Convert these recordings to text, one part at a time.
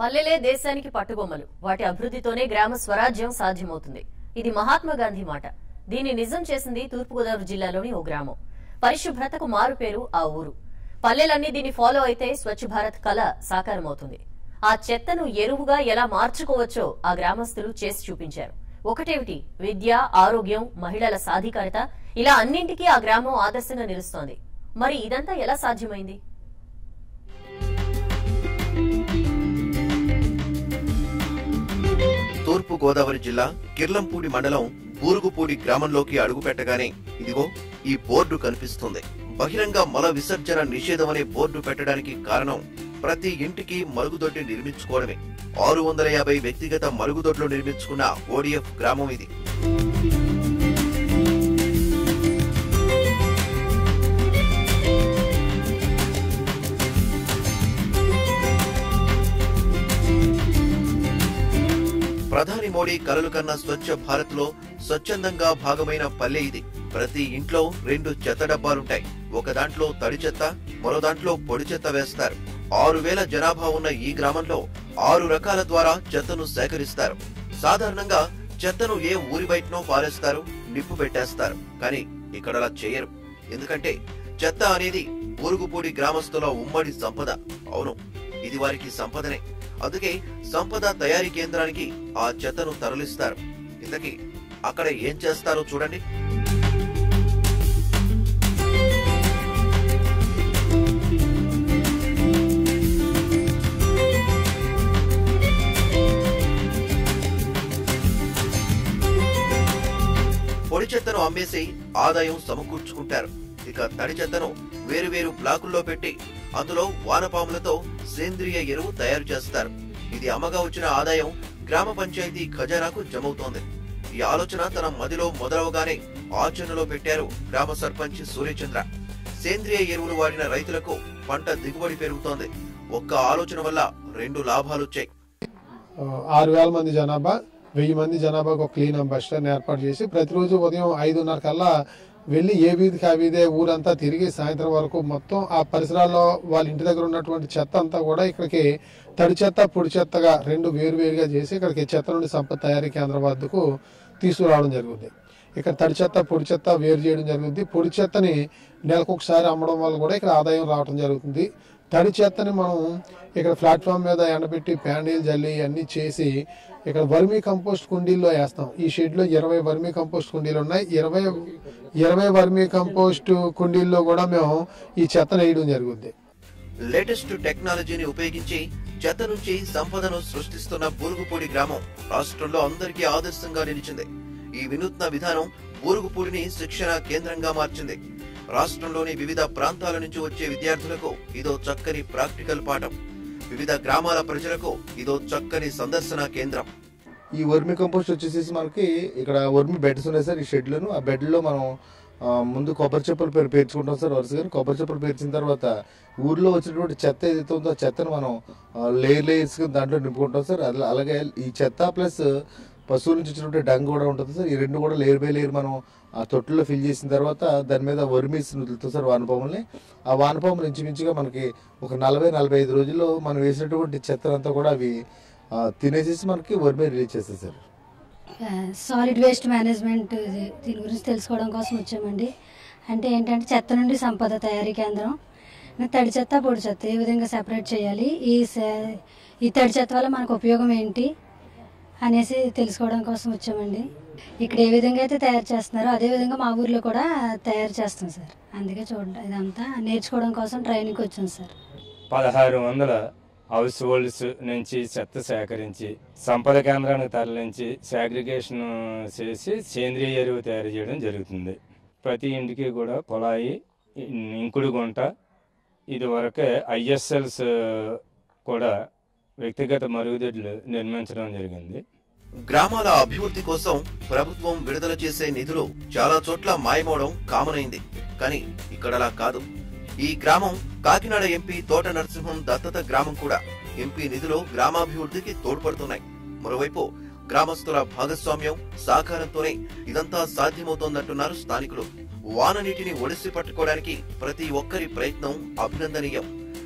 పల్లెలే దేశానికి పట్టుబొమ్మలు వాటి అభివృద్ధితోనే గ్రామ స్వరాజ్యం సాధ్యమవుతుంది ఇది మహాత్మా గాంధీ మాట దీన్ని నిజం చేసింది తూర్పుగోదావరి జిల్లాలోని ఓ గ్రామం పరిశుభ్రతకు మారు పేరు ఆ ఊరు పల్లెలన్నీ దీన్ని ఫాలో అయితే స్వచ్ఛ భారత్ కళ సాకారమవుతుంది ఆ చెత్తను ఎరువుగా ఎలా మార్చుకోవచ్చో ఆ గ్రామస్తులు చేసి చూపించారు ఒకటేమిటి విద్య ఆరోగ్యం మహిళల సాధికారత ఇలా అన్నింటికీ ఆ గ్రామం ఆదర్శంగా నిలుస్తోంది మరి ఇదంతా ఎలా సాధ్యమైంది తూర్పు గోదావరి జిల్లా కిర్లంపూడి మండలం బూరుగుపూడి గ్రామంలోకి అడుగుపెట్టగానే ఇదిగో ఈ బోర్డు కనిపిస్తుంది బహిరంగ మల విసర్జన నిషేధం అనే బోర్డు పెట్టడానికి కారణం ప్రతి ఇంటికి మరుగుదొడ్డి నిర్మించుకోవడమే ఆరు వందల యాభై వ్యక్తిగత మరుగుదొడ్లు నిర్మించుకున్న ఓడిఎఫ్ గ్రామం ఇది ప్రధాని మోడీ కలలు కన్న స్వచ్ఛ భారత్ లో స్వచ్ఛందంగా భాగమైన పల్లె ఇది ప్రతి ఇంట్లో రెండు చెత్త డబ్బాలుంటాయి ఒక దాంట్లో తడి చెత్త మరో దాంట్లో పొడి చెత్త వేస్తారు ఆరు వేల జనాభా ఉన్న ఈ గ్రామంలో ఆరు రకాల ద్వారా చెత్తను సేకరిస్తారు సాధారణంగా చెత్తను ఏ ఊరి బయటనో పారేస్తారు నిప్పు పెట్టేస్తారు కానీ ఇక్కడ అలా చేయరు ఎందుకంటే చెత్త అనేది ఊరుగుపూడి గ్రామస్తుల ఉమ్మడి సంపద అవును ఇది వారికి సంపదనే అందుకే సంపద తయారీ కేంద్రానికి ఆ చెత్తను తరలిస్తారు ఇంతకీ అక్కడ ఏం చేస్తారో చూడండి పొడి చెత్తను అమ్మేసి ఆదాయం సమకూర్చుకుంటారు ఇక తడి చెత్తను వేరువేరు బ్లాకుల్లో పెట్టి అందులో వానపాములతో సేంద్రియ ఎరువు తయారు చేస్తారు ఇది అమ్మగా వచ్చిన ఆదాయం గ్రామ పంచాయతీ ఖజానాకు జమవుతోంది ఈ ఆలోచన తన మదిలో మొదలవగానే ఆచరణలో పెట్టారు గ్రామ సర్పంచ్ సూర్యచంద్ర సేంద్రియ ఎరువులు వాడిన రైతులకు పంట దిగుబడి పెరుగుతోంది ఒక్క ఆలోచన వల్ల రెండు లాభాలొచ్చాయి ఆ, ఆరు వేల మంది జనాభా వెయ్యి మంది జనాభాకు ఒక క్లీన్ అంబాసిడర్ని ఏర్పాటు చేసి ప్రతిరోజు ఉదయం ఐదున్నర కల్లా వెళ్ళి ఏ వీధికి ఆ వీధే ఊరంతా తిరిగి సాయంత్రం వరకు మొత్తం ఆ పరిసరాల్లో వాళ్ళ ఇంటి దగ్గర ఉన్నటువంటి చెత్త అంతా కూడా ఇక్కడికి తడి చెత్త పొడి చెత్తగా రెండు వేరు వేరుగా చేసి ఇక్కడికి చెత్త నుండి సంపద తయారీ కేంద్రం వద్దకు తీసుకురావడం జరుగుతుంది ఇక్కడ తడి చెత్త పొడి చెత్త వేరు చేయడం జరుగుతుంది పొడి చెత్తని నెలకు ఒకసారి అమ్మడం వల్ల కూడా ఇక్కడ ఆదాయం రావడం జరుగుతుంది తడి చెత్తని మనం ఇక్కడ ప్లాట్ఫామ్ మీద ఎండబెట్టి ప్యాండీలు జల్లి అన్ని చేసి ఇక్కడ వర్మీ కంపోస్ట్ కుండీల్లో వేస్తాం ఈ షెడ్ లో ఇరవై వర్మీ కంపోస్ట్ కుండీలు ఉన్నాయి ఇరవై ఇరవై వర్మీ కంపోస్ట్ కుండీల్లో కూడా మేము ఈ చెత్తను వేయడం జరుగుద్ది లేటెస్ట్ టెక్నాలజీని ఉపయోగించి చెత్త నుంచి సంపదను సృష్టిస్తున్న బూరుగుపూడి గ్రామం రాష్ట్రంలో అందరికీ ఆదర్శంగా నిలిచింది ఈ వినూత్న విధానం బూరుగుపూడిని శిక్షణ కేంద్రంగా మార్చింది రాష్ట్రంలోని వివిధ ప్రాంతాల నుంచి వచ్చే విద్యార్థులకు ఇదో చక్కని ప్రాక్టికల్ పాఠం వివిధ గ్రామాల ప్రజలకు ఇదో చక్కని సందర్శన కేంద్రం ఈ వర్మి కంపోస్ట్ వచ్చేసేసి మనకి ఇక్కడ వర్మి బెడ్స్ ఉన్నాయి సార్ ఈ షెడ్లను ఆ బెడ్లో మనం ఆ, ముందు కొబ్బరి చెప్పులు పేరు పేర్చుకుంటాం సార్ వరుసగా కొబ్బరి చెప్పులు పేర్చిన తర్వాత ఊర్లో వచ్చినటువంటి చెత్త ఏదైతే ఉందో ఆ చెత్తను మనం లేయర్ లేయర్స్ దాంట్లో నింపుకుంటాం సార్ అలా అలాగే ఈ చెత్త ప్లస్ పశువుల నుంచి వచ్చినటువంటి డంగ్ కూడా ఉంటుంది సార్ ఈ రెండు కూడా లేయర్ బై లేయర్ మనం ఆ తొట్టులో ఫిల్ చేసిన తర్వాత దాని మీద వర్మీస్ వదులుతాం సార్ వానపాముల్ని ఆ వానపాములు ఇంచుమించుగా మనకి ఒక నలభై నలభై ఐదు రోజుల్లో మనం వేసినటువంటి చెత్తనంతా కూడా అవి ఆ, తినేసేసి మనకి వర్మీ రిలీజ్ చేస్తాయి సార్ సాలిడ్ వేస్ట్ మేనేజ్మెంట్ ఇది దీని గురించి తెలుసుకోవడం కోసం వచ్చామండి అంటే ఏంటంటే చెత్త నుండి సంపద తయారీ కేంద్రం తడి చెత్త పొడి చెత్త ఏ విధంగా సెపరేట్ చేయాలి ఈ సే- ఈ తడి చెత్త వల్ల మనకు ఉపయోగం ఏంటి అనేసి తెలుసుకోవడం కోసం వచ్చామండి ఇక్కడ ఏ విధంగా అయితే తయారు చేస్తున్నారో అదే విధంగా మా ఊర్లో కూడా తయారు చేస్తాం సార్ అందుకే చూడండి ఇదంతా నేర్చుకోవడం కోసం ట్రైనింగ్కి వచ్చాం సార్ పదహారు వందల హౌస్ హోల్డ్స్ నుంచి చెత్త సేకరించి సంపద కేంద్రానికి తరలించి సాగ్రిగేషన్ చేసి సేంద్రియ ఎరువు తయారు చేయడం జరుగుతుంది ప్రతి ఇంటికి కూడా కుళాయి ఇంకుడు గుంట ఇది వరకే ఐఎస్ఎల్స్ కూడా వ్యక్తిగత మరుగుదొడ్లు నిర్మించడం జరిగింది గ్రామాల అభివృద్ధి కోసం ప్రభుత్వం విడుదల చేసే నిధులు చాలా చోట్ల మాయమవడం కామన్ అయింది కానీ ఇక్కడ అలా కాదు ఈ గ్రామం కాకినాడ ఎంపీ తోట నరసింహం దత్తత గ్రామం కూడా ఎంపీ నిధులు గ్రామాభివృద్ధికి తోడ్పడుతున్నాయి మరోవైపు గ్రామస్తుల భాగస్వామ్యం సహకారంతోనే ఇదంతా సాధ్యమవుతోందంటున్నారు స్థానికులు వాన నీటిని ఒడిసి పట్టుకోవడానికి ప్రతి ఒక్కరి ప్రయత్నం అభినందనీయం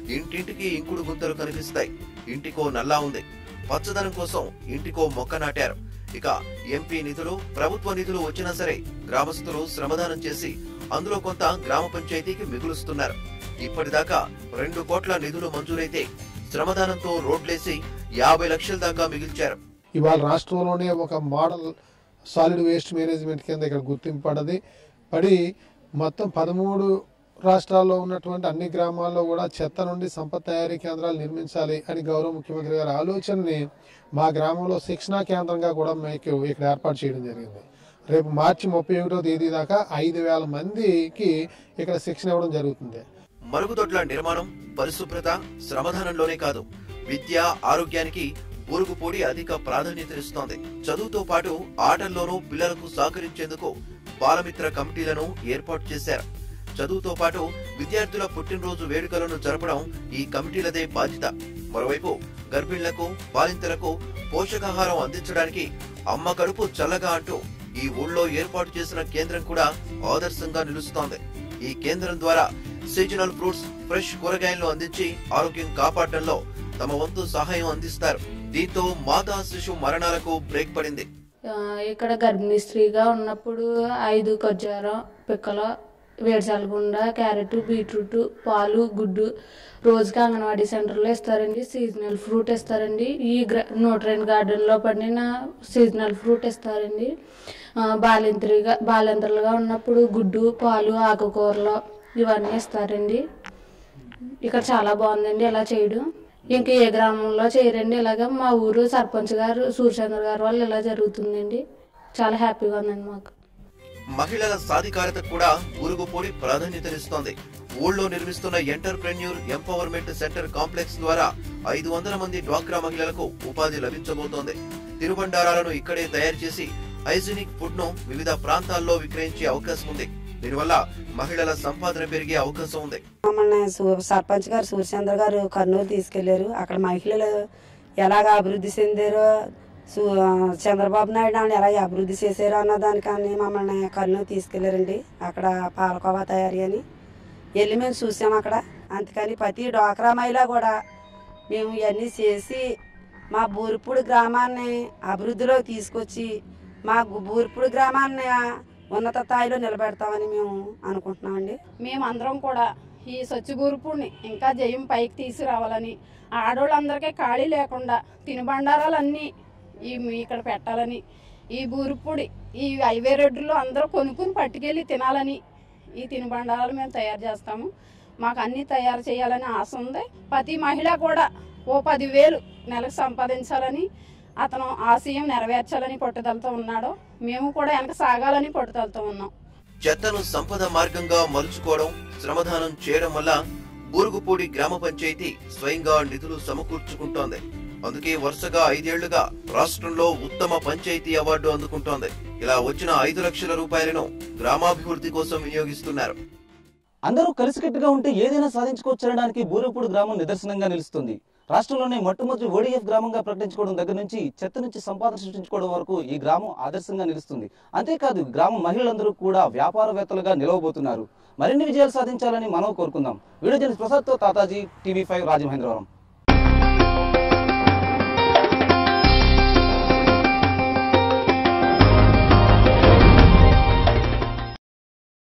ఇంటింటికి ఇంకుడు గుంతలు కనిపిస్తాయి ఇంటికో నల్లా ఉంది పచ్చదనం కోసం ఇంటికో మొక్క నాటారు ఇక ఎంపీ నిధులు ప్రభుత్వ నిధులు వచ్చినా సరే గ్రామస్తులు శ్రమదానం చేసి అందులో కొంత గ్రామ పంచాయతీకి మిగులుస్తున్నారు ఇప్పటిదాకా రెండు కోట్ల నిధులు మంజూరైతే శ్రమదానంతో రోడ్లేసి యాభై లక్షల దాకా మిగిల్చారు ఇవాళ రాష్ట్రంలోనే ఒక మోడల్ సాలిడ్ వేస్ట్ మేనేజ్మెంట్ కింద ఇక్కడ గుర్తింపు పడది పడి మొత్తం పదమూడు రాష్ట్రాల్లో ఉన్నటువంటి అన్ని గ్రామాల్లో కూడా చెత్త నుండి సంపద తయారీ కేంద్రాలు నిర్మించాలి అని గౌరవ ముఖ్యమంత్రి గారి ఆలోచనని మా గ్రామంలో శిక్షణా కేంద్రంగా కూడా మీకు ఇక్కడ ఏర్పాటు చేయడం జరిగింది రేపు మార్చి ముప్పై ఒకటో తేదీ దాకా ఐదు వేల మందికి ఇక్కడ శిక్షణ ఇవ్వడం జరుగుతుంది మరుగుదొడ్ల నిర్మాణం పరిశుభ్రత శ్రమదానంలోనే కాదు విద్య ఆరోగ్యానికి పొడి అధిక ప్రాధాన్యతనిస్తోంది చదువుతో పాటు ఆటల్లోనూ పిల్లలకు సహకరించేందుకు బాలమిత్ర కమిటీలను ఏర్పాటు చేశారు చదువుతో పాటు విద్యార్థుల పుట్టినరోజు వేడుకలను జరపడం ఈ కమిటీలదే బాధ్యత మరోవైపు గర్భిణులకు బాలింతలకు పోషకాహారం అందించడానికి అమ్మ కడుపు చల్లగా అంటూ ఈ ఊళ్ళో ఏర్పాటు చేసిన కేంద్రం కూడా ఆదర్శంగా నిలుస్తోంది ఈ కేంద్రం ద్వారా సీజనల్ ఫ్రూట్స్ ఫ్రెష్ కూరగాయలను అందించి ఆరోగ్యం కాపాడటంలో తమ వంతు సహాయం అందిస్తారు దీంతో మాతా శిశు మరణాలకు బ్రేక్ పడింది ఆ, ఇక్కడ గర్భిణీ స్త్రీగా ఉన్నప్పుడు ఐదు ఖర్జూరం పిక్కల వేరుశనగగుండ క్యారెట్ బీట్రూట్ పాలు గుడ్డు రోజుకి అంగన్వాడీ సెంటర్లో ఇస్తారండి సీజనల్ ఫ్రూట్ ఇస్తారండి ఈ గ్ర న్యూట్రెన్ గార్డెన్లో పండిన సీజనల్ ఫ్రూట్ ఇస్తారండి ఆ, బాలింతరిగా బాలింతలుగా ఉన్నప్పుడు గుడ్డు పాలు ఆకుకూరలు ఇవన్నీ ఇస్తారండి ఇక్కడ చాలా బాగుందండి ఇలా చేయడం ఇంకా ఏ గ్రామంలో చేయరండి ఇలాగ మా ఊరు సర్పంచ్ గారు సూర్యచంద్ర గారు వాళ్ళు ఇలా జరుగుతుందండి చాలా హ్యాపీగా ఉందండి మాకు మహిళల సాధికారత కూడా పొడి ప్రాధాన్యతనిస్తోంది ఊళ్ళో నిర్మిస్తున్న ఎంటర్ప్రెన్యూర్ ఎంపవర్మెంట్ సెంటర్ కాంప్లెక్స్ ద్వారా ఐదు వందల మంది డ్వాక్రా మహిళలకు ఉపాధి లభించబోతోంది తినుబండారాలను ఇక్కడే తయారు చేసి హైజీనిక్ ఫుడ్ ను వివిధ ప్రాంతాల్లో విక్రయించే అవకాశం ఉంది దీనివల్ల మహిళల సంపాదన పెరిగే అవకాశం ఉంది మమ్మల్ని సు- సర్పంచ్ గారు సూర్యచంద్ర గారు కర్నూలు తీసుకెళ్లారు అక్కడ మహిళలు ఎలాగ అభివృద్ధి చెందారో సు- చంద్రబాబు నాయుడు వాళ్ళని ఎలా అభివృద్ధి చేశారో అన్న దానికని మమ్మల్ని కర్నూలు తీసుకెళ్లారండి అక్కడ పాలకోవా తయారీ అని వెళ్ళి మేము చూసాం అక్కడ అందుకని ప్రతి డ్వాక్రా మహిళ కూడా మేము ఇవన్నీ చేసి మా బూర్పూడి గ్రామాన్ని అభివృద్ధిలోకి తీసుకొచ్చి మా గు- బూర్పూడి గ్రామాన్ని ఉన్నత స్థాయిలో నిలబెడతామని మేము అనుకుంటున్నామండి మేమందరం కూడా ఈ స్వచ్ఛగూర్పుని ఇంకా జయం పైకి తీసుకురావాలని ఆడవాళ్ళందరికీ ఖాళీ లేకుండా తినుబండారాలన్నీ ఈ మీ ఇక్కడ పెట్టాలని ఈ బూరుపుడి ఈ హైవే రోడ్డులో అందరూ కొనుక్కుని పట్టుకెళ్ళి తినాలని ఈ తినుబండారాలు మేము తయారు చేస్తాము మాకు అన్నీ తయారు చేయాలని ఆశ ఉంది ప్రతి మహిళ కూడా ఓ పదివేలు నెలకు సంపాదించాలని అతను ఆశయం నెరవేర్చాలని పట్టుదలతో ఉన్నాడు మేము కూడా వెనక సాగాలని పట్టుదలతో ఉన్నాం చెత్తను సంపద మార్గంగా మలుచుకోవడం శ్రమదానం చేయడం వల్ల బూరుగుపూడి గ్రామ పంచాయతీ స్వయంగా నిధులు సమకూర్చుకుంటోంది అందుకే వరుసగా ఐదేళ్లుగా రాష్ట్రంలో ఉత్తమ పంచాయతీ అవార్డు అందుకుంటోంది ఇలా వచ్చిన ఐదు లక్షల రూపాయలను గ్రామాభివృద్ధి కోసం వినియోగిస్తున్నారు అందరూ కలిసికట్టుగా ఉంటే ఏదైనా సాధించుకోవచ్చనడానికి బూరపూడి గ్రామం నిదర్శనంగా నిలుస్తుంది రాష్ట్రంలోనే మొట్టమొదటి ఓడిఎఫ్ గ్రామంగా ప్రకటించుకోవడం దగ్గర నుంచి చెత్త నుంచి సంపాదన సృష్టించుకోవడం వరకు ఈ గ్రామం ఆదర్శంగా నిలుస్తుంది అంతేకాదు గ్రామ మహిళలందరూ కూడా వ్యాపారవేత్తలుగా నిలవబోతున్నారు మరిన్ని విజయాలు సాధించాలని మనం కోరుకుందాం వీడియో జర్నలిస్ట్ ప్రసాద్తో తాతాజీ టీవీ ఫైవ్ రాజమహేంద్రవరం